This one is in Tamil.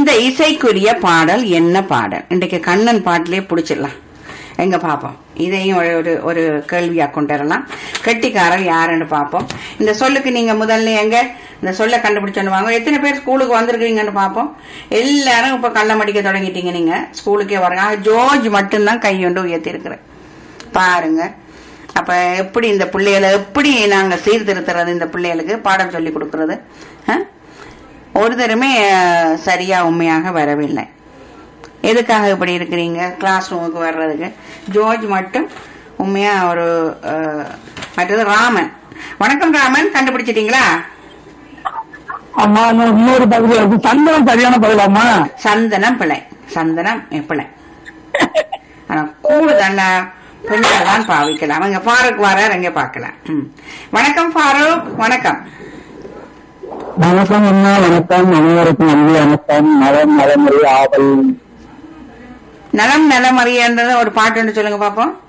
இந்த இசைக்குரிய பாடல் என்ன பாடல் இன்றைக்கு கண்ணன் பாட்டிலே பிடிச்சிடலாம் எங்க பாப்போம் இதையும் ஒரு ஒரு ஒரு கேள்வியா கொண்டு வரலாம் கெட்டிக்காரர் யாருன்னு பாப்போம் இந்த சொல்லுக்கு நீங்க முதல்ல எங்க இந்த சொல்ல கண்டுபிடிச்சோன்னு வாங்க எத்தனை பேர் ஸ்கூலுக்கு வந்திருக்கீங்கன்னு பாப்போம் எல்லாரும் இப்ப கள்ளம் அடிக்க தொடங்கிட்டீங்க நீங்க ஸ்கூலுக்கே வரங்க ஜோர்ஜ் மட்டும்தான் கையொண்டு உயர்த்தி இருக்கிறேன் பாருங்க அப்ப எப்படி இந்த பிள்ளைகளை எப்படி நாங்க சீர்திருத்துறது இந்த பிள்ளைகளுக்கு பாடம் சொல்லி கொடுக்கறது ஆ? ஒரு தருமே அஹ், சரியா உண்மையாக வரவில்லை எதுக்காக இப்படி இருக்கிறீங்க கிளாஸ் ரூமுக்கு வர்றதுக்கு ஜோர்ஜ் மட்டும் உண்மையா ஒரு அஹ், மற்றது ராமன் வணக்கம் ராமன் கண்டுபிடிச்சிட்டீங்களா அம்மா இன்னும் இன்னொரு பகுதி இருக்கு சந்தனம் சரியான பதிலாமா சந்தனம் பிள்ளை சந்தனம் பிள்ளை ஆனா கூடுதல்ல பெண்கள் தான் பாவிக்கலாம் அங்க ஃபாரூக் வரார் அங்க பார்க்கலாம் ம். வணக்கம் ஃபாரூக் வணக்கம் வணக்கம் அண்ணா வணக்கம் அனைவருக்கும் அன்பு வணக்கம் நலம் நலமுறை ஆவல் நலம் நலம் அறியன்றது ஒரு பாட்டு ஒன்று சொல்லுங்க பாப்போம்